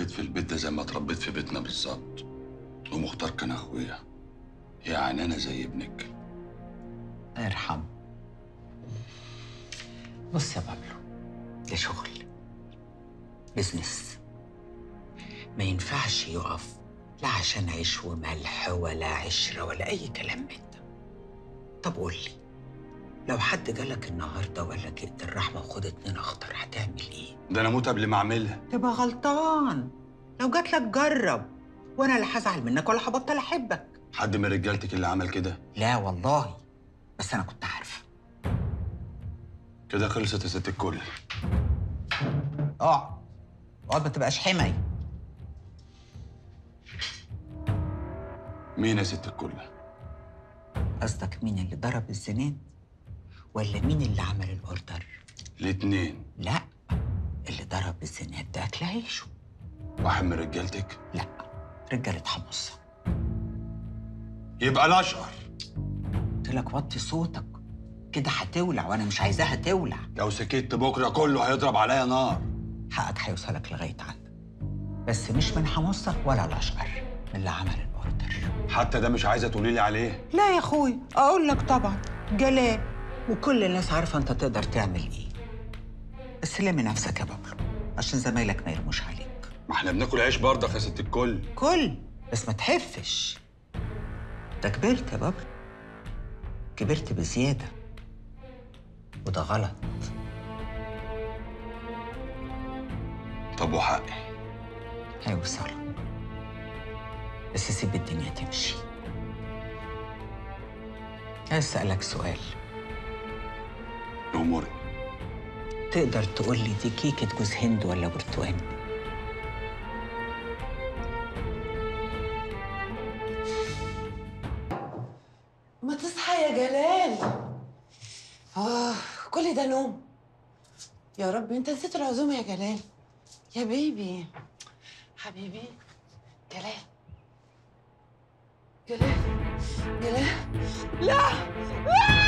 اتربيت في البيت ده زي ما اتربيت في بيتنا بالظبط ومختار كان اخويا يعني انا زي ابنك ارحم بص يا بابلو ده شغل بزنس ما ينفعش يقف لا عشان عيش وملح ولا عشرة ولا أي كلام من ده طب قول لي لو حد جالك النهارده وقال لك ائت الرحمة وخد اتنين أخضر هتعمل إيه؟ ده انا اموت قبل ما اعملها تبقى غلطان لو جات لك جرب وأنا لا هزعل منك ولا هبطل أحبك حد من رجالتك اللي عمل كده لا والله بس أنا كنت عارفة كده خلصت يا ست الكل اقعد اقعد ما تبقاش حمي مين يا ست الكل قصدك مين اللي ضرب الزناد ولا مين اللي عمل الاوردر الاتنين لا اللي ضرب الزناد ده اكل عيشه واحد من رجالتك لا رجاله حمصه يبقى الاشقر قلت لك وطي صوتك كده هتولع وانا مش عايزاها تولع لو سكت بكره كله هيضرب عليا نار حقك هيوصلك لغايه عندك بس مش من حمصه ولا الاشقر من اللي عمل الاوردر حتى ده مش عايزه تقولي لي عليه لا يا اخوي اقول لك طبعا جلال وكل الناس عارفه انت تقدر تعمل ايه بس لم نفسك يا بابلو عشان زمايلك ما يرموش عليك ما احنا بناكل عيش برضه يا ست الكل كل بس ما تحفش انت كبرت يا بابلو كبرت بزياده وده غلط طب وحقي هيوصل بس سيب الدنيا تمشي عايز اسالك سؤال اموري تقدر تقول لي دي كيكه جوز هند ولا برتقال ما تصحى يا جلال آه كل ده نوم يا رب انت نسيت العزومة يا جلال يا بيبي حبيبي جلال جلال جلال لا لا